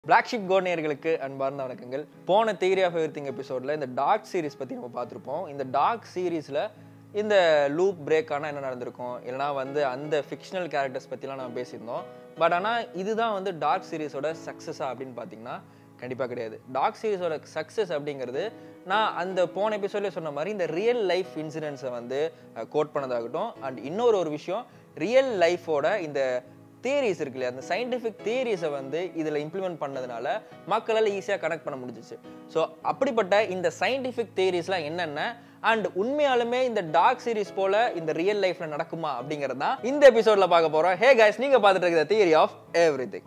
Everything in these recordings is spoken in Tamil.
பிளாக் ஷிப் கோனியர்களுக்கு அன்பார்ந்த வணக்கங்கள் போன தியரி ஆஃப் எவ்ரி திங் எபிசோடில் இந்த டார்க் சீரிஸ் பற்றி நம்ம பார்த்துருப்போம் இந்த டார்க் சீரீஸில் இந்த லூப் பிரேக் ஆனால் என்ன நடந்திருக்கும் இல்லைனா வந்து அந்த ஃபிக்ஷனல் கேரக்டர்ஸ் பற்றிலாம் நம்ம பேசியிருந்தோம் பட் ஆனால் இதுதான் வந்து டார்க் சீரிஸோட சக்ஸஸா அப்படின்னு பார்த்தீங்கன்னா கண்டிப்பாக கிடையாது டார்க் சீரிஸோட சக்ஸஸ் அப்படிங்கிறது நான் அந்த போன எபிசோட்லேயே சொன்ன மாதிரி இந்த ரியல் லைஃப் இன்சிடென்ட்ஸை வந்து கோட் பண்ணதாகட்டும் அண்ட் இன்னொரு ஒரு விஷயம் ரியல் லைஃபோட இந்த தியரிஸ் இருக்கு இல்லையா அந்த சயின்டிஃபிக் தியரிஸை வந்து இதில் இம்ப்ளிமெண்ட் பண்ணதுனால மக்களால் ஈஸியாக கனெக்ட் பண்ண முடிஞ்சிச்சு ஸோ அப்படிப்பட்ட இந்த சயின்டிஃபிக் தியரிஸ்லாம் என்னென்ன அண்ட் உண்மையாலுமே இந்த டார்க் சீரிஸ் போல இந்த ரியல் லைஃப்ல நடக்குமா அப்படிங்கிறது தான் இந்த எபிசோட்ல பார்க்க போறோம் ஹே கைஸ் நீங்க பார்த்துட்டு இருக்கிற theory of everything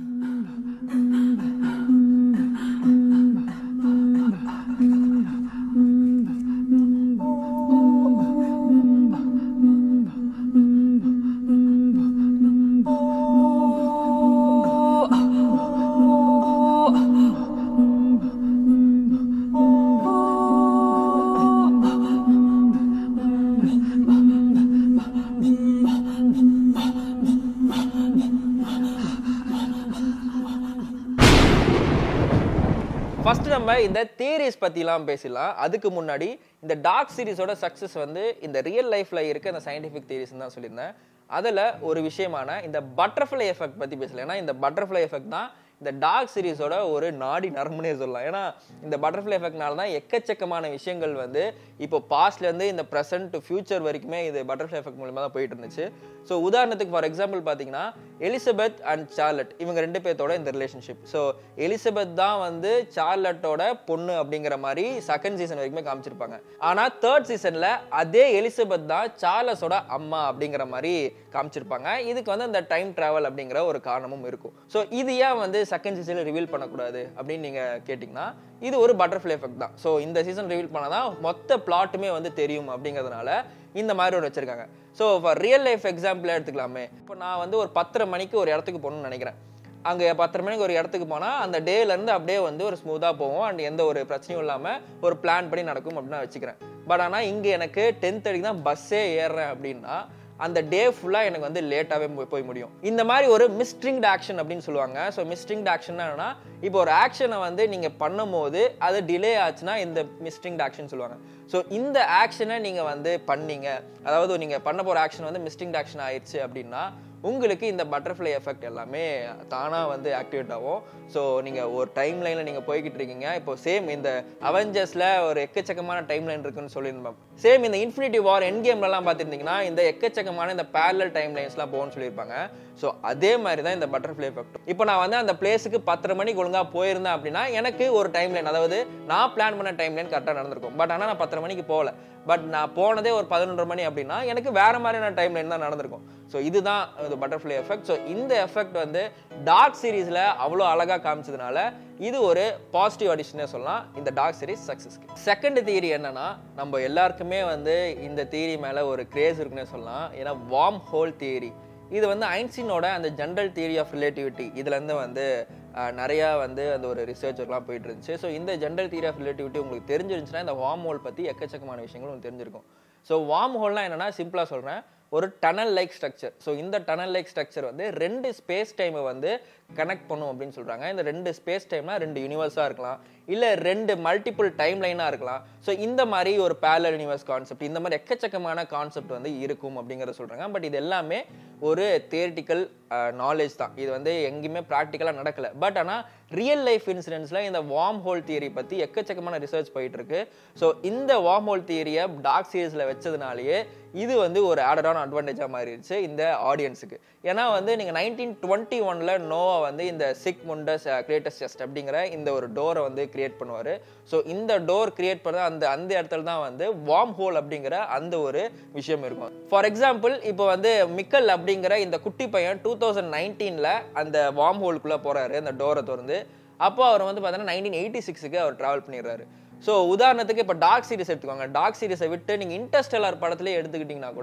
first நம்ம இந்த தியரிஸ் பற்றிலாம் பேசலாம் அதுக்கு முன்னாடி இந்த டார்க் சீரிஸோட சக்ஸஸ் வந்து இந்த ரியல் லைஃப்பில் இருக்க இந்த சயின்டிஃபிக் தியரிஸ் தான் சொல்லியிருந்தேன் அதில் ஒரு விஷயமான இந்த பட்டர்ஃப்ளை எஃபெக்ட் பற்றி பேசல ஏன்னா இந்த பட்டர்ஃப்ளை எஃபெக்ட் தான் இந்த டார்க் சீரிஸோட ஒரு நாடி நரம்புனே சொல்லலாம் ஏன்னா இந்த பட்டர்ஃப்ளை எஃபெக்ட்னால தான் எக்கச்சக்கமான விஷயங்கள் வந்து இப்போ பாஸ்ட்லேருந்து இந்த ப்ரெசன்ட் டு ஃபியூச்சர் வரைக்குமே இது பட்டர்ஃப்ளை எஃபெக்ட் மூலமாக தான் போயிட்டு இருந்துச்சு ஸோ உதாரணத்துக்கு ஃபார் எக்ஸாம்பிள் பார்த்தீங்கன்னா எலிசபெத் அண்ட் சார்லட் இவங்க ரெண்டு பேர்த்தோட இந்த ரிலேஷன்ஷிப் ஸோ எலிசபெத் தான் வந்து சார்லட்டோட பொண்ணு அப்படிங்கிற மாதிரி செகண்ட் சீசன் வரைக்குமே காமிச்சிருப்பாங்க ஆனால் தேர்ட் சீசனில் அதே எலிசபெத் தான் சார்லஸோட அம்மா அப்படிங்கிற மாதிரி காமிச்சிருப்பாங்க இதுக்கு வந்து அந்த டைம் ட்ராவல் அப்படிங்கிற ஒரு காரணமும் இருக்கும் ஸோ இது ஏன் வந்து செகண்ட் சீசனில் ரிவீல் பண்ணக்கூடாது அப்படின்னு நீங்கள் கேட்டிங்கன்னா இது ஒரு பட்டர்ஃப்ளை எஃபெக்ட் தான் ஸோ இந்த சீசன் ரிவீல் பண்ணால் தான் மொத்த பிளாட்டுமே வந்து தெரியும் அப்படிங்கிறதுனால இந்த மாதிரி ஒரு வச்சிருக்காங்க ஸோ ஃபார் ரியல் லைஃப் எக்ஸாம்பிளாக எடுத்துக்கலாமே இப்போ நான் வந்து ஒரு பத்தரை மணிக்கு ஒரு இடத்துக்கு போகணும்னு நினைக்கிறேன் அங்கே பத்தரை மணிக்கு ஒரு இடத்துக்கு போனால் அந்த டேலேருந்து அப்படியே வந்து ஒரு ஸ்மூத்தாக போவோம் அண்ட் எந்த ஒரு பிரச்சனையும் இல்லாமல் ஒரு பிளான் பண்ணி நடக்கும் அப்படின்னு நான் வச்சுக்கிறேன் பட் ஆனால் இங்கே எனக்கு டென்த் அடிக்கு தான் பஸ்ஸே ஏறுறேன் அப்படின்னா அந்த டே ஃபுல்லாக எனக்கு வந்து லேட்டாகவே போய் முடியும் இந்த மாதிரி ஒரு மிஸ்ட்ரிங்ட் ஆக்ஷன் அப்படின்னு சொல்லுவாங்க ஸோ மிஸ்ட்ரிங்ட் ஆக்ஷன் என்னன்னா இப்போ ஒரு ஆக்ஷனை வந்து நீங்கள் பண்ணும்போது அது டிலே ஆச்சுன்னா இந்த மிஸ்ட்ரிங்ட் ஆக்ஷன் சொல்லுவாங்க ஸோ இந்த ஆக்ஷனை நீங்கள் வந்து பண்ணீங்க அதாவது நீங்கள் பண்ண போகிற ஆக்ஷன் வந்து மிஸ்ட்ரிங்ட் ஆக்ஷன் ஆயிடுச்சு அப்படின்னா உங்களுக்கு இந்த பட்டர்ஃப்ளை எஃபெக்ட் எல்லாமே தானாக வந்து ஆக்டிவேட் ஆகும் ஸோ நீங்கள் ஒரு டைம் லைனில் நீங்கள் போய்கிட்டு இருக்கீங்க இப்போ சேம் இந்த அவெஞ்சர்ஸில் ஒரு எக்கச்சக்கமான டைம் லைன் இருக்குன்னு சொல்லியிருந்தோம் சேம் இந்த இன்ஃபினிட்டி வார் என் கேம்லலாம் பார்த்துருந்தீங்கன்னா இந்த எக்கச்சக்கமான இந்த பேரலல் டைம் லைன்ஸ்லாம் போகணும்னு சொல்லியிருப்பாங்க ஸோ அதே மாதிரி தான் இந்த பட்டர்ஃப்ளை எஃபெக்ட் இப்போ நான் வந்து அந்த பிளேஸுக்கு பத்தரை மணிக்கு ஒழுங்காக போயிருந்தேன் அப்படின்னா எனக்கு ஒரு டைம் லைன் அதாவது நான் பிளான் பண்ண டைம் லைன் கரெக்டாக நடந்திருக்கும் பட் ஆனால் நான் பத்தரை மணிக்கு போகல பட் நான் போனதே ஒரு பதினொன்றரை மணி அப்படின்னா எனக்கு வேற மாதிரியான டைம் லைன் தான் நடந்திருக்கும் ஸோ இதுதான் இது பட்டர்ஃப்ளை எஃபெக்ட் ஸோ இந்த எஃபெக்ட் வந்து டார்க் சீரீஸில் அவ்வளோ அழகாக காமிச்சதுனால இது ஒரு பாசிட்டிவ் அடிஷனே சொல்லலாம் இந்த டார்க் சீரிஸ் சக்ஸஸ்க்கு செகண்ட் தியரி என்னன்னா நம்ம எல்லாருக்குமே வந்து இந்த தியரி மேலே ஒரு கிரேஸ் இருக்குன்னே சொல்லலாம் ஏன்னா வார்ம் ஹோல் தியரி இது வந்து ஐன்ஸ்டீனோட அந்த ஜென்ரல் தியரி ஆஃப் ரிலேட்டிவிட்டி இதுலேருந்து வந்து நிறையா வந்து அந்த ஒரு ரிசர்ச் ஒர்க்லாம் போயிட்டு இருந்துச்சு ஸோ இந்த ஜென்ரல் தியரி ஆஃப் ரிலேட்டிவிட்டி உங்களுக்கு தெரிஞ்சிருந்துச்சுன்னா இந்த வார்ம் ஹோல் பற்றி எக்கச்சக்கமான விஷயங்கள் உங்களுக்கு தெரிஞ்சிருக்கும் ஸோ வார்ம் ஹோல்னா என்னன்னா சிம்பிளாக சொல்கிறேன் ஒரு டனல் லைக் ஸ்ட்ரக்சர் ஸோ இந்த டனல் லைக் ஸ்ட்ரக்சர் வந்து ரெண்டு ஸ்பேஸ் டைமை வந்து கனெக்ட் பண்ணும் அப்படின்னு சொல்கிறாங்க இந்த ரெண்டு ஸ்பேஸ் டைம்னா ரெண்டு யூனிவர்ஸாக இருக்கலாம் இல்லை ரெண்டு மல்டிபிள் டைம் லைனாக இருக்கலாம் ஸோ இந்த மாதிரி ஒரு பேரலல் யூனிவர்ஸ் கான்செப்ட் இந்த மாதிரி எக்கச்சக்கமான கான்செப்ட் வந்து இருக்கும் அப்படிங்கிறத சொல்கிறாங்க பட் இது எல்லாமே ஒரு தியரிட்டிக்கல் நாலேஜ் தான் இது வந்து எங்கேயுமே ப்ராக்டிக்கலாக நடக்கலை பட் ஆனால் ரியல் லைஃப் இன்சிடென்ட்ஸில் இந்த வார்ம் ஹோல் தியரி பற்றி எக்கச்சக்கமான ரிசர்ச் போயிட்டு இருக்கு ஸோ இந்த வார்ம் ஹோல் தியரியை டார்க் சீரீஸில் வச்சதுனாலேயே இது வந்து ஒரு ஆடடான அட்வான்டேஜாக மாறிடுச்சு இந்த ஆடியன்ஸுக்கு ஏன்னா வந்து நீங்கள் நைன்டீன் டுவெண்ட்டி ஒனில் நோவா வந்து இந்த சிக் முண்டஸ் கிரியேட்டஸ் செஸ்ட் அப்படிங்கிற இந்த ஒரு டோரை வந்து கிரியேட் பண்ணுவார் ஸோ இந்த டோர் கிரியேட் பண்ண அந்த அந்த இடத்துல தான் வந்து வார்ம் ஹோல் அப்படிங்கிற அந்த ஒரு விஷயம் இருக்கும் ஃபார் எக்ஸாம்பிள் இப்போ வந்து மிக்கல் அப்படிங்கிற இந்த குட்டி பையன் டூ தௌசண்ட் நைன்டீனில் அந்த வார்ம் ஹோலுக்குள்ளே போகிறாரு அந்த டோரை திறந்து அப்போ அவர் வந்து பார்த்தீங்கன்னா நைன்டீன் எயிட்டி சிக்ஸுக்கு அவர் ட்ராவல் பண்ணிடுறாரு ஸோ உதாரணத்துக்கு இப்போ டார்க் சீரிஸ் எடுத்துக்கோங்க டார்க் சீரிஸை விட்டு நீங்கள் இன்டர்ஸ்டெல்லார் படத்துலேயே எடுத்துக்கிட்டிங்கன்னா கூட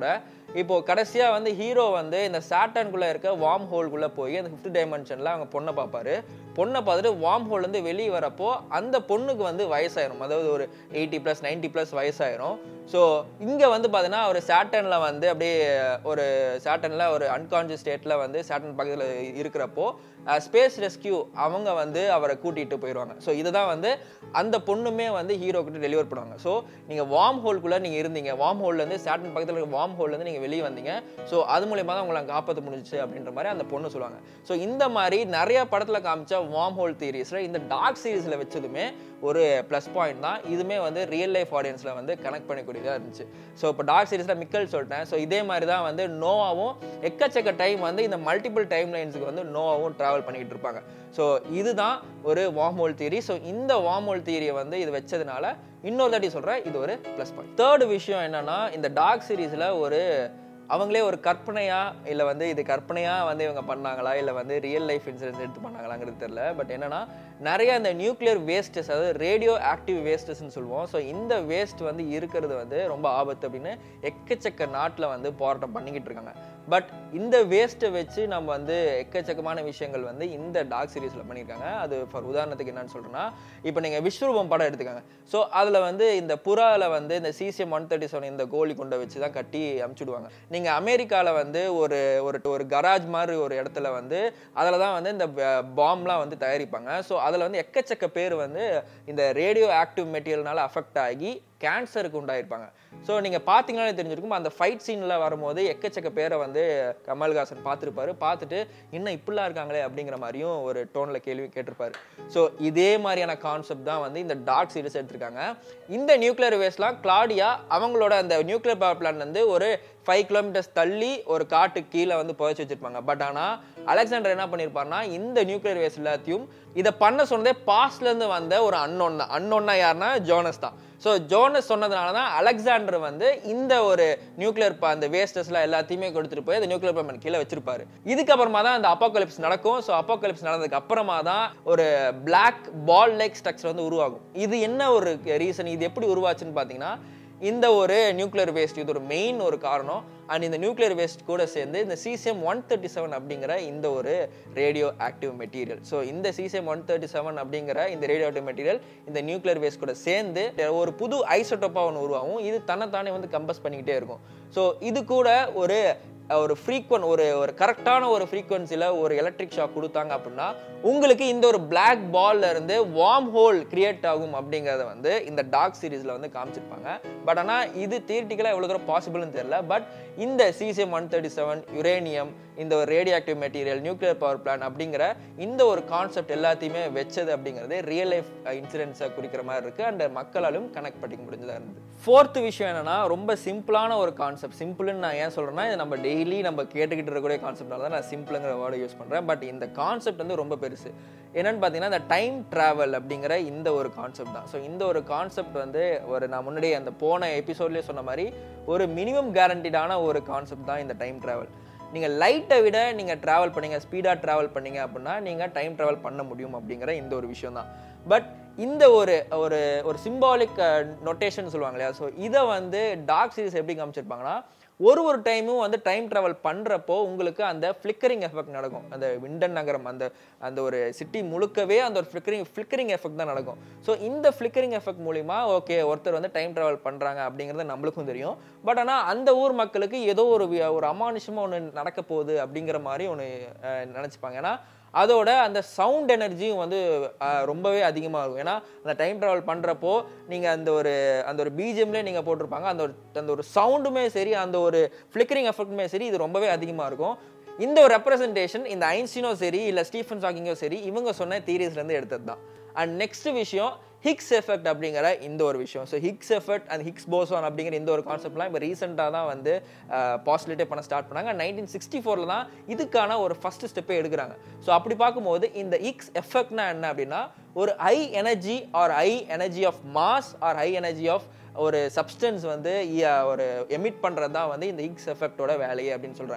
இப்போ கடைசியா வந்து ஹீரோ வந்து இந்த சாட்டன்குள்ள இருக்க வார்ம் ஹோல்குள்ள போய் அந்த ஃபிஃப்த் டைமென்ஷன்ல அவங்க பொண்ணை பார்ப்பாரு பொண்ணை பார்த்துட்டு வார்ம் ஹோல் இருந்து வெளியே வரப்போ அந்த பொண்ணுக்கு வந்து வயசாயிரும் அதாவது ஒரு எயிட்டி ப்ளஸ் நைன்டி ப்ளஸ் வயசாயிரும் ஸோ இங்கே வந்து பார்த்தீங்கன்னா ஒரு சாட்டனில் வந்து அப்படியே ஒரு சாட்டனில் ஒரு அன்கான்ஷியஸ் ஸ்டேட்டில் வந்து சாட்டன் பக்கத்தில் இருக்கிறப்போ ஸ்பேஸ் ரெஸ்கியூ அவங்க வந்து அவரை கூட்டிகிட்டு போயிடுவாங்க ஸோ இதுதான் வந்து அந்த பொண்ணுமே வந்து ஹீரோ கிட்ட டெலிவர் பண்ணுவாங்க ஸோ நீங்கள் வார்ம் ஹோல்குள்ளே நீங்கள் இருந்தீங்க வார்ம் ஹோல்லேருந்து சாட்டன் பக்கத்தில் இருக்க வார்ம் ஹோல்லேருந்து நீங்கள் வெளியே வந்தீங்க ஸோ அது மூலியமாக தான் உங்களை காப்பாற்ற முடிஞ்சுச்சு அப்படின்ற மாதிரி அந்த பொண்ணு சொல்லுவாங்க ஸோ இந்த மாதிரி நிறைய படத்தில் காமிச்ச வார்ம் ஹோல் தியரிஸில் இந்த டார்க் சீரீஸில் வச்சதுமே ஒரு ப்ளஸ் பாயிண்ட் தான் இதுமே வந்து ரியல் லைஃப் ஆடியன்ஸில் வந்து கனெக்ட் பண்ணக்கூடியதாக இருந்துச்சு ஸோ இப்போ டார்க் சீரீஸில் மிக்கல் சொல்லிட்டேன் ஸோ இதே மாதிரி தான் வந்து நோவாவும் எக்கச்சக்க டைம் வந்து இந்த மல்டிபிள் டைம் லைன்ஸுக்கு வந்து நோவாவும் ட்ராவல் பண்ணிக்கிட்டு இருப்பாங்க ஸோ இதுதான் ஒரு வார்மோல் தியரி ஸோ இந்த வார்மோல் தியரியை வந்து இது வச்சதுனால இன்னொரு தாட்டி சொல்கிறேன் இது ஒரு ப்ளஸ் பாயிண்ட் தேர்டு விஷயம் என்னன்னா இந்த டார்க் சீரீஸில் ஒரு அவங்களே ஒரு கற்பனையா இல்லை வந்து இது கற்பனையா வந்து இவங்க பண்ணாங்களா இல்லை வந்து ரியல் லைஃப் இன்சூரன்ஸ் எடுத்து பண்ணாங்களாங்கிறது தெரியல பட் என்னன்னா நிறைய இந்த நியூக்ளியர் வேஸ்டஸ் அதாவது ரேடியோ ஆக்டிவ் வேஸ்டஸ்ன்னு சொல்லுவோம் ஸோ இந்த வேஸ்ட் வந்து இருக்கிறது வந்து ரொம்ப ஆபத்து அப்படின்னு எக்கச்சக்க நாட்டில் வந்து போராட்டம் பண்ணிக்கிட்டு இருக்காங்க பட் இந்த வேஸ்ட்டை வச்சு நம்ம வந்து எக்கச்சக்கமான விஷயங்கள் வந்து இந்த டாக் சீரீஸில் பண்ணியிருக்காங்க அது ஃபார் உதாரணத்துக்கு என்னன்னு சொல்கிறேன்னா இப்போ நீங்கள் விஸ்வரூபம் படம் எடுத்துக்காங்க ஸோ அதில் வந்து இந்த புறாவில் வந்து இந்த சிசிஎம் ஒன் தேர்ட்டி செவன் இந்த கோலி குண்டை வச்சு தான் கட்டி அமுச்சுடுவாங்க நீங்கள் அமெரிக்காவில் வந்து ஒரு ஒரு ஒரு கராஜ் மாதிரி ஒரு இடத்துல வந்து அதில் தான் வந்து இந்த பாம்லாம் வந்து தயாரிப்பாங்க ஸோ அதில் வந்து எக்கச்சக்க பேர் வந்து இந்த ரேடியோ ஆக்டிவ் மெட்டீரியல்னால அஃபெக்ட் ஆகி கேன்சருக்கு உண்டாயிருப்பாங்க ஸோ நீங்கள் பார்த்தீங்கன்னாலே தெரிஞ்சிருக்கும் அந்த ஃபைட் சீனில் வரும்போது எக்கச்சக்க பேரை வந்து கமல்ஹாசன் பார்த்துருப்பாரு பார்த்துட்டு இன்னும் இப்படிலாம் இருக்காங்களே அப்படிங்கிற மாதிரியும் ஒரு டோனில் கேள்வி கேட்டிருப்பாரு ஸோ இதே மாதிரியான கான்செப்ட் தான் வந்து இந்த டார்க் சீரிஸ் எடுத்திருக்காங்க இந்த நியூக்ளியர் வேஸ்ட்லாம் கிளாடியா அவங்களோட அந்த நியூக்ளியர் பவர் பிளான் வந்து ஒரு ஃபைவ் கிலோமீட்டர்ஸ் தள்ளி ஒரு காட்டுக்கு கீழே வந்து புதைச்சி வச்சிருப்பாங்க பட் ஆனால் அலெக்சாண்டர் என்ன பண்ணியிருப்பாருன்னா இந்த நியூக்ளியர் வேஸ்ட் எல்லாத்தையும் இதை பண்ண சொன்னதே பாஸ்ட்லேருந்து வந்த ஒரு அன்னோன் தான் அன்னோன்னா யாருன்னா ஜோனஸ் தான் ஸோ ஜோனஸ் சொன்னதுனால தான் அலெக்சாண்டர் வந்து இந்த ஒரு நியூக்ளியர் அந்த வேஸ்டஸ்லாம் எல்லாத்தையுமே கொடுத்துட்டு போய் அந்த நியூக்ளியர் பவர் கீழே வச்சிருப்பாரு இதுக்கப்புறமா தான் அந்த அப்போகலிப்ஸ் நடக்கும் ஸோ அப்போகலிப்ஸ் நடந்ததுக்கு அப்புறமா தான் ஒரு பிளாக் பால் லைக் ஸ்ட்ரக்சர் வந்து உருவாகும் இது என்ன ஒரு ரீசன் இது எப்படி உருவாச்சுன்னு பார்த்தீங்கன்னா இந்த ஒரு நியூக்ளியர் வேஸ்ட் இது ஒரு மெயின் ஒரு காரணம் அண்ட் இந்த நியூக்ளியர் வேஸ்ட் கூட சேர்ந்து இந்த சிசிஎம் ஒன் தேர்ட்டி செவன் அப்படிங்கிற இந்த ஒரு ரேடியோ ஆக்டிவ் மெட்டீரியல் ஸோ இந்த சிசிஎம் ஒன் தேர்ட்டி செவன் அப்படிங்கிற இந்த ரேடியோ ஆக்டிவ் மெட்டீரியல் இந்த நியூக்ளியர் வேஸ்ட் கூட சேர்ந்து ஒரு புது ஐசோட்டோப்பாக ஒன்று உருவாகும் இது தன்னைத்தானே வந்து கம்பஸ் பண்ணிக்கிட்டே இருக்கும் ஸோ இது கூட ஒரு ஒரு ஃப்ரீக்வன் ஒரு ஒரு கரெக்டான ஒரு ஃப்ரீக்வன்சியில் ஒரு எலக்ட்ரிக் ஷாக் கொடுத்தாங்க அப்படின்னா உங்களுக்கு இந்த ஒரு பிளாக் பால்ல இருந்து வார்ம் ஹோல் கிரியேட் ஆகும் அப்படிங்கிறத வந்து இந்த டார்க் சீரீஸில் வந்து காமிச்சிருப்பாங்க பட் ஆனால் இது தியரிட்டிக்கலாக எவ்வளோ தூரம் பாசிபிள்னு தெரியல பட் இந்த CCM one thirty seven uranium இந்த ஒரு radioactive material nuclear power plan அப்படிங்கிற இந்த ஒரு கான்செப்ட் எல்லாத்தையுமே வச்சது அப்படிங்கிறது ரியல் லைஃப் இன்சிடென்ட்ஸை குறிக்கிற மாதிரி இருக்கு அண்ட் மக்களாலும் கனெக்ட் பண்ணிக்க முடிஞ்சதாக இருந்தது ஃபோர்த் விஷயம் என்னன்னா ரொம்ப சிம்பிளான ஒரு கான்செப்ட் சிம்பிள்னு நான் ஏன் சொல்றேன்னா இது நம்ம டெய்லி நம்ம கேட்டுக்கிட்டு இருக்கக்கூடிய கான்செப்டால தான் நான் சிம்பிளுங்கிற வேர்டை யூஸ் பண்றேன் பட் இந்த கான்செப்ட் வந்து ரொம்ப பெருசு என்னன்னு பார்த்தீங்கன்னா இந்த டைம் ட்ராவல் அப்படிங்கிற இந்த ஒரு கான்செப்ட் தான் ஸோ இந்த ஒரு கான்செப்ட் வந்து ஒரு நான் முன்னாடி அந்த போன எபிசோட்லேயே சொன்ன மாதிரி ஒரு மினிமம் கேரண்டீடான ஒரு கான்செப்ட் தான் இந்த டைம் ட்ராவல் நீங்கள் லைட்டை விட நீங்கள் ட்ராவல் பண்ணீங்க ஸ்பீடாக ட்ராவல் பண்ணீங்க அப்படின்னா நீங்கள் டைம் ட்ராவல் பண்ண முடியும் அப்படிங்கிற இந்த ஒரு விஷயம் தான் பட் இந்த ஒரு ஒரு ஒரு சிம்பாலிக் நொட்டேஷன் சொல்லுவாங்க இல்லையா ஸோ இதை வந்து டார்க் சீரிஸ் எப்படி காமிச்சிருப்பாங்கன்னா ஒரு ஒரு டைமும் வந்து டைம் ட்ராவல் பண்ணுறப்போ உங்களுக்கு அந்த ஃப்ளிக்கரிங் எஃபெக்ட் நடக்கும் அந்த விண்டன் நகரம் அந்த அந்த ஒரு சிட்டி முழுக்கவே அந்த ஒரு ஃப்ளிக்கரிங் ஃப்ளிக்கரிங் எஃபெக்ட் தான் நடக்கும் ஸோ இந்த ஃப்ளிக்கரிங் எஃபெக்ட் மூலிமா ஓகே ஒருத்தர் வந்து டைம் ட்ராவல் பண்ணுறாங்க அப்படிங்கிறது நம்மளுக்கும் தெரியும் பட் ஆனால் அந்த ஊர் மக்களுக்கு ஏதோ ஒரு வி- ஒரு அமானுஷமாக ஒன்று நடக்க போகுது அப்படிங்கிற மாதிரி ஒன்று நினச்சிப்பாங்க ஏன்னா அதோட அந்த சவுண்ட் எனர்ஜியும் வந்து அஹ், ரொம்பவே அதிகமாக இருக்கும் ஏன்னா அந்த டைம் ட்ராவல் பண்ணுறப்போ நீங்கள் அந்த ஒரு அந்த ஒரு பிஜிஎம்லேயே நீங்கள் போட்டிருப்பாங்க அந்த ஒரு அந்த ஒரு சவுண்டுமே சரி அந்த ஒரு ஃப்ளிக்கரிங் எஃபெக்ட்டுமே சரி இது ரொம்பவே அதிகமாக இருக்கும் இந்த ஒரு ரெப்ரசன்டேஷன் இந்த ஐன்ஸ்டீனோ சரி இல்லை ஸ்டீஃபன் சாக்கிங்கோ சரி இவங்க சொன்ன தியரிஸ்லேருந்து எடுத்தது தான் அண்ட் நெக்ஸ்ட் விஷயம் ஹிக்ஸ் எஃபெக்ட் அப்படிங்கிற இந்த ஒரு விஷயம் so Higgs effect and Higgs boson அப்படிங்கிற இந்த ஒரு கான்செப்ட்லாம் இப்போ ரீசெண்டாக தான் வந்து பாசிபிலிட்டே பண்ண ஸ்டார்ட் பண்ணாங்க நைன்டீன் சிக்ஸ்டி ஃபோரில் தான் இதுக்கான ஒரு ஃபர்ஸ்ட் ஸ்டெப்பே எடுக்கிறாங்க ஸோ அப்படி பார்க்கும்போது இந்த ஹிக்ஸ் எஃபெக்ட்னா என்ன அப்படின்னா ஒரு high energy or high energy of mass or high energy of ஒரு சப்ஸ்டன்ஸ் வந்து இ- ஒரு எமிட் பண்ணுறது தான் வந்து இந்த ஹிக்ஸ் எஃபெக்டோட வேலையே அப்படின்னு சொல்கிறாங்க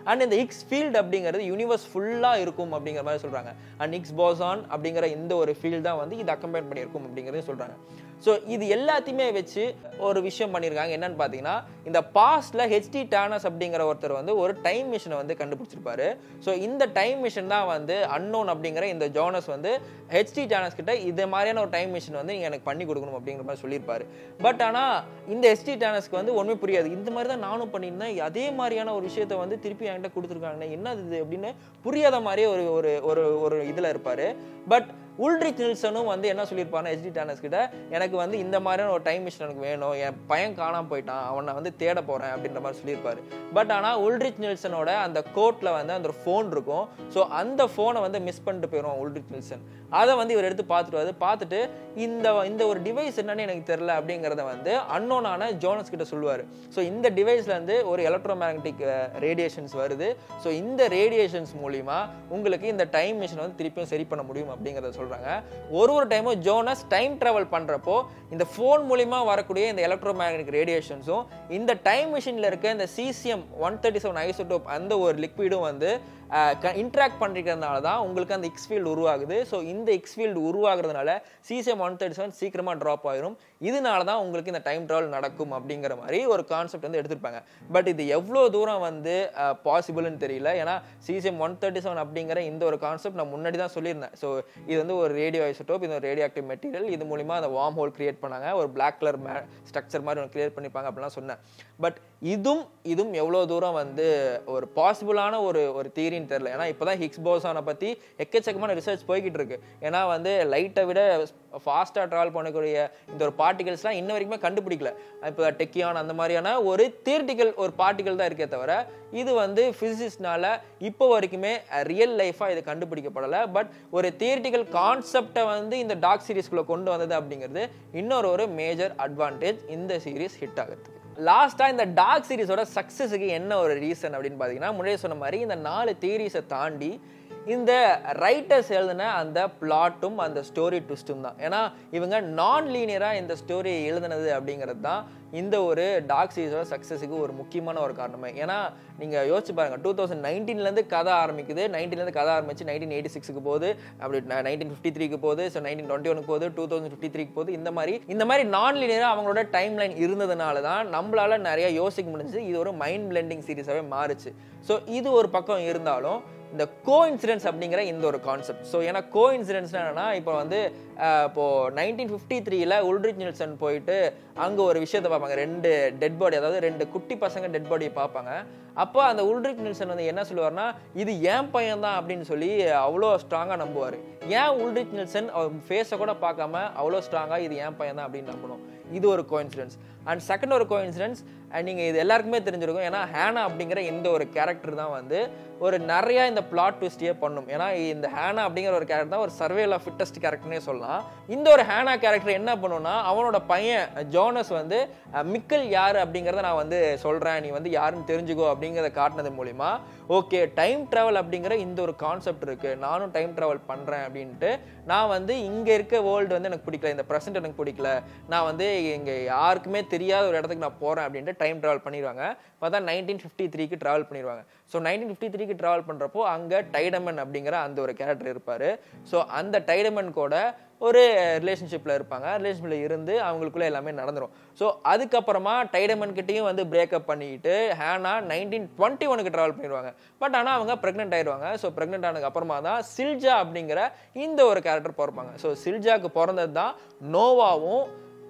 அண்ட் இந்த ஹிக்ஸ் ஃபீல்டு அப்படிங்கிறது யூனிவர்ஸ் ஃபுல்லாக இருக்கும் அப்படிங்கிற மாதிரி சொல்கிறாங்க அண்ட் ஹிக்ஸ் போசான் அப்படிங்கிற இந்த ஒரு ஃபீல்டு தான் வந்து இது அக்கம்பேர் பண்ணியிருக்கும் அப்படிங்கிறதையும் சொல்கிறாங்க ஸோ இது எல்லாத்தையுமே வச்சு ஒரு விஷயம் பண்ணியிருக்காங்க என்னன்னு பார்த்தீங்கன்னா இந்த பாஸ்ட்ல ஹெச்டி டேனஸ் அப்படிங்கிற ஒருத்தர் வந்து ஒரு டைம் மிஷினை வந்து கண்டுபிடிச்சிருப்பாரு ஸோ இந்த டைம் மிஷின் தான் வந்து அன்னோன் அப்படிங்கிற இந்த ஜோனஸ் வந்து ஹெச்டி டேனஸ் கிட்ட இது மாதிரியான ஒரு டைம் மிஷின் வந்து நீங்கள் எனக்கு பண்ணி கொடுக்கணும் அப்படிங்கிற மாதிரி சொல்லியிருப்பாரு பட் ஆனால் இந்த ஹெச்டி டேனஸ்க்கு வந்து ஒன்றுமே புரியாது இந்த மாதிரி தான் நானும் பண்ணியிருந்தேன் அதே மாதிரியான ஒரு விஷயத்த வந்து திருப்பி என்கிட்ட கொடுத்துருக்காங்க என்ன இது அப்படின்னு புரியாத மாதிரியே ஒரு ஒரு ஒரு ஒரு இதில் இருப்பார் பட் உல்ட்ரிச் நில்சனும் வந்து என்ன சொல்லியிருப்பாருன்னா ஹெச்டி டேனஸ் கிட்ட எனக்கு வந்து இந்த மாதிரியான ஒரு டைம் மிஷின் எனக்கு வேணும் என் பையன் காணாம போயிட்டான் அவனை வந்து தேட போறேன் அப்படின்ற மாதிரி சொல்லியிருப்பாரு பட் ஆனால் உல்ட்ரிச் நில்சனோட அந்த கோட்ல வந்து அந்த ஒரு ஃபோன் இருக்கும் ஸோ அந்த ஃபோனை வந்து மிஸ் பண்ணிட்டு போயிடும் உல்ட்ரிச் நில்சன் அதை வந்து இவர் எடுத்து பார்த்துட்டு வருது பார்த்துட்டு இந்த இந்த ஒரு டிவைஸ் என்னன்னு எனக்கு தெரியல அப்படிங்கிறத வந்து அன்னோனான ஜோனஸ் கிட்ட சொல்லுவார் ஸோ இந்த டிவைஸ்ல இருந்து ஒரு எலக்ட்ரோ மேக்னட்டிக் ரேடியேஷன்ஸ் வருது ஸோ இந்த ரேடியேஷன்ஸ் மூலிமா உங்களுக்கு இந்த டைம் மிஷின் வந்து திருப்பியும் சரி பண்ண முடியும் அப்படிங்கிறத சொல்றாங்க ஒரு ஒரு டைமும் ஜோனஸ் டைம் டிராவல் பண்றப்போ இந்த ஃபோன் மூலிமா வரக்கூடிய இந்த எலக்ட்ரோ மேக்னட்டிக் ரேடியேஷன்ஸும் இந்த டைம் மிஷினில் இருக்க இந்த CCM one thirty seven isotope அந்த ஒரு லிக்விடும் வந்து இன்ட்ராக்ட் பண்ணிருக்கிறதுனால தான் உங்களுக்கு அந்த எக்ஸ் ஃபீல்டு உருவாகுது ஸோ இந்த எக்ஸ் ஃபீல்டு உருவாகிறதுனால சிசிஎம் ஒன் தேர்ட்டி செவன் சீக்கிரமாக ட்ராப் ஆயிரும் இதனால தான் உங்களுக்கு இந்த டைம் ட்ராவல் நடக்கும் அப்படிங்கிற மாதிரி ஒரு கான்செப்ட் வந்து எடுத்திருப்பாங்க பட் இது எவ்வளோ தூரம் வந்து பாசிபிள்னு தெரியல ஏன்னா சிசிஎம் ஒன் தேர்ட்டி செவன் அப்படிங்கிற இந்த ஒரு கான்செப்ட் நான் முன்னாடி தான் சொல்லியிருந்தேன் ஸோ இது வந்து ஒரு ரேடியோ ஐசோட்டோப் இது ஒரு ரேடியோ ஆக்டிவ் மெட்டீரியல் இது மூலிமா அந்த வார்ம் ஹோல் கிரியேட் பண்ணாங்க ஒரு பிளாக் கலர் மே ஸ்ட்ரக்சர் மாதிரி ஒன்று கிரியேட் பண்ணிப்பாங்க அப்படிலாம் சொன்னேன் பட் இதும் இதுவும் எவ்வளோ தூரம் வந்து ஒரு பாசிபிளான ஒரு ஒரு தியரின்னு தெரியல ஏன்னா இப்போ தான் ஹிக்ஸ் போசானை பற்றி எக்கச்சக்கமான ரிசர்ச் போய்கிட்டு இருக்கு ஏன்னா வந்து லைட்டை விட ஃபாஸ்ட்டாக ட்ராவல் பண்ணக்கூடிய இந்த ஒரு பார்ட்டிகல்ஸ்லாம் இன்ன வரைக்குமே கண்டுபிடிக்கல இப்போ டெக்கியான் அந்த மாதிரியான ஒரு தியரிட்டிக்கல் ஒரு பார்ட்டிகல் தான் இருக்கே தவிர இது வந்து ஃபிசிக்ஸ்னால இப்போ வரைக்குமே ரியல் லைஃபாக இது கண்டுபிடிக்கப்படலை பட் ஒரு தியரிட்டிக்கல் கான்செப்டை வந்து இந்த டாக் சீரிஸ்குள்ளே கொண்டு வந்தது அப்படிங்கிறது இன்னொரு ஒரு மேஜர் அட்வான்டேஜ் இந்த சீரிஸ் ஹிட் ஆகிறதுக்கு லாஸ்ட்டாக இந்த டார்க் சீரிஸோட சக்ஸஸுக்கு என்ன ஒரு ரீசன் அப்படின்னு பார்த்தீங்கன்னா முன்னாடியே சொன்ன மாதிரி இந்த நாலு தியரிஸை தாண்டி இந்த ரைட்டர்ஸ் எழுதின அந்த பிளாட்டும் அந்த ஸ்டோரி ட்விஸ்ட்டும் தான் ஏன்னா இவங்க நான் லீனியராக இந்த ஸ்டோரி எழுதுனது அப்படிங்கிறது தான் இந்த ஒரு டார்க் சீரிஸோட சக்ஸஸுக்கு ஒரு முக்கியமான ஒரு காரணமே ஏன்னா நீங்கள் யோசிச்சு பாருங்க டூ தௌசண்ட் நைன்டீன்லேருந்து கதை ஆரம்பிக்குது நைன்டீன்லேருந்து கதை ஆரம்பிச்சு நைன்டீன் எயிட்டி சிக்ஸ்க்கு போகுது அப்படி நைன்டீன் ஃபிஃப்டி த்ரீக்கு போகுது ஸோ நைன்டீன் டுவெண்ட்டி ஒனுக்கு போகுது டூ தௌசண்ட் ஃபிஃப்டி த்ரீக்கு போகுது இந்த மாதிரி இந்த மாதிரி நான் லீனியராக அவங்களோட டைம் லைன் இருந்ததுனால தான் நம்மளால நிறைய யோசிக்க முடிஞ்சு இது ஒரு மைண்ட் பிளெண்டிங் சீரிஸாகவே மாறுச்சு ஸோ இது ஒரு பக்கம் இருந்தாலும் இந்த கோ இன்சிடென்ட்ஸ் அப்படிங்கிற இந்த ஒரு கான்செப்ட் ஸோ ஏன்னா கோ இன்சிடென்ட்ஸ்னா என்னன்னா இப்போ வந்து அஹ், இப்போ நைன்டீன் ஃபிஃப்டி த்ரீல உல்ரிச் நில்சன் போயிட்டு அங்கே ஒரு விஷயத்தை பார்ப்பாங்க ரெண்டு டெட் பாடி அதாவது ரெண்டு குட்டி பசங்க டெட் பாடியை பார்ப்பாங்க அப்போ அந்த உல்ரிச் நில்சன் வந்து என்ன சொல்லுவார்னா இது ஏன் பையன் தான் அப்படின்னு சொல்லி அவ்வளோ ஸ்ட்ராங்காக நம்புவார் ஏன் உல்ரிச் நில்சன் அவர் ஃபேஸை கூட பார்க்காம அவ்வளோ ஸ்ட்ராங்காக இது ஏன் பையன் தான் அப்படின்னு நம்பணும் இது ஒரு கோயின்சிடன்ஸ் அண்ட் செகண்ட் ஒரு கோயின்சிடன்ஸ் அண்ட் நீங்கள் இது எல்லாருக்குமே தெரிஞ்சிருக்கும் ஏன்னா ஹேனா அப்படிங்கிற இந்த ஒரு கேரக்டர் தான் வந்து ஒரு நிறைய இந்த பிளாட் ட்விஸ்டியே பண்ணும் ஏன்னா இந்த ஹேனா அப்படிங்கிற ஒரு கேரக்டர் தான் ஒரு சர்வேல ஃபிட்டஸ்ட் கேரக்டர்னே சொல்லலாம் இந்த ஒரு ஹேனா கேரக்டர் என்ன பண்ணுன்னா அவனோட பையன் ஜோனஸ் வந்து அஹ், மிக்கல் யார் அப்படிங்கிறத நான் வந்து சொல்கிறேன் நீ வந்து யாருன்னு தெரிஞ்சுக்கோ அப்படிங்கிறத காட்டினது மூலிமா ஓகே டைம் ட்ராவல் அப்படிங்கிற இந்த ஒரு கான்செப்ட் இருக்கு நானும் டைம் ட்ராவல் பண்ணுறேன் அப்படின்ட்டு நான் வந்து இங்கே இருக்க வேர்ல்டு வந்து எனக்கு பிடிக்கல இந்த ப்ரெசென்ட் எனக்கு பிடிக்கல நான் வந்து இங்கே யாருக்குமே தெரியாத ஒரு இடத்துக்கு நான் போகிறேன் அப்படின்ட்டு டைம் ட்ராவல் பண்ணிடுவாங்க பார்த்தா நைன்டீன் ஃபிஃப்டி த்ரீக்கு ட்ராவல் பண்ணிடுவாங்க ஸோ நைன்டீன் ஃபிஃப்டி த்ரீக்கு ட்ராவல் பண்ணுறப்போ அங்கே டைடமன் அப்படிங்கிற அந்த ஒரு கேரக்டர் இருப்பார் ஸோ அந்த டைடமன் கூட ஒரு ரிலேஷன்ஷிப்பில் இருப்பாங்க ரிலேஷன்ஷிப்பில் இருந்து அவங்களுக்குள்ள எல்லாமே நடந்துரும் ஸோ அதுக்கப்புறமா டைடமன் கிட்டேயும் வந்து பிரேக்கப் பண்ணிட்டு ஹேனா நைன்டீன் டுவெண்ட்டி ஒனுக்கு ட்ராவல் பண்ணிடுவாங்க பட் ஆனால் அவங்க ப்ரெக்னென்ட் ஆயிடுவாங்க ஸோ ப்ரெக்னென்ட் ஆனதுக்கு அப்புறமா தான் சில்ஜா அப்படிங்கிற இந்த ஒரு கேரக்டர் பிறப்பாங்க ஸோ சில்ஜாக்கு பிறந்தது தான் நோவாவும்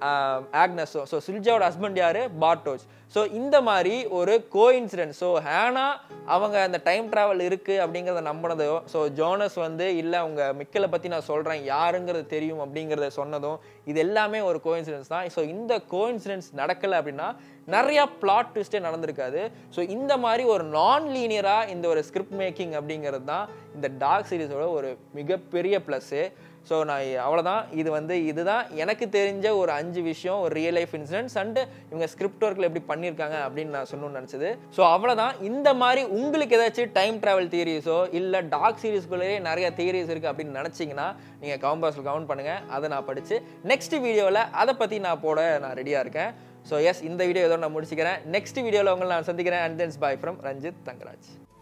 ஆக்னஸும் ஸோ சில்ஜாவோட ஹஸ்பண்ட் யாரு பார்டோஸ் ஸோ இந்த மாதிரி ஒரு கோஇன்சிடென்ட் ஸோ ஹேனா அவங்க அந்த டைம் டிராவல் இருக்கு அப்படிங்கிறத நம்பினதோ ஸோ ஜோனஸ் வந்து இல்லை அவங்க மிக்கலை பற்றி நான் சொல்கிறேன் யாருங்கிறது தெரியும் அப்படிங்கிறத சொன்னதும் இது எல்லாமே ஒரு கோஇன்சிடென்ஸ் தான் ஸோ இந்த கோஇன்சிடென்ஸ் நடக்கலை அப்படின்னா நிறைய பிளாட் ட்விஸ்டே நடந்திருக்காது ஸோ இந்த மாதிரி ஒரு நான் லீனியராக இந்த ஒரு ஸ்கிரிப்ட் மேக்கிங் அப்படிங்கிறது தான் இந்த டார்க் சீரிஸோட ஒரு மிகப்பெரிய ப்ளஸ்ஸு ஸோ நான் அவ்வளோதான் இது வந்து இதுதான் எனக்கு தெரிஞ்ச ஒரு அஞ்சு விஷயம் ஒரு ரியல் லைஃப் இன்சிடென்ட்ஸ் அண்டு இவங்க ஸ்கிரிப்ட் ஒர்க்கில் எப்படி பண்ணியிருக்காங்க அப்படின்னு நான் சொல்லணும்னு நினச்சது ஸோ அவ்வளோதான் இந்த மாதிரி உங்களுக்கு ஏதாச்சும் டைம் ட்ராவல் தியரிஸோ இல்லை டார்க் சீரிஸ்குள்ளேயே நிறைய தியரிஸ் இருக்குது அப்படின்னு நினச்சிங்கன்னா நீங்கள் கவுண்ட் பாக்ஸில் கவுண்ட் பண்ணுங்கள் அதை நான் படித்து நெக்ஸ்ட் வீடியோவில் அதை பற்றி நான் போட நான் ரெடியாக இருக்கேன் ஸோ எஸ் இந்த வீடியோ இதோட நான் முடிச்சுக்கிறேன் நெக்ஸ்ட் வீடியோவில் உங்களை நான் சந்திக்கிறேன் and thanks bye from Ranjith Thangaraj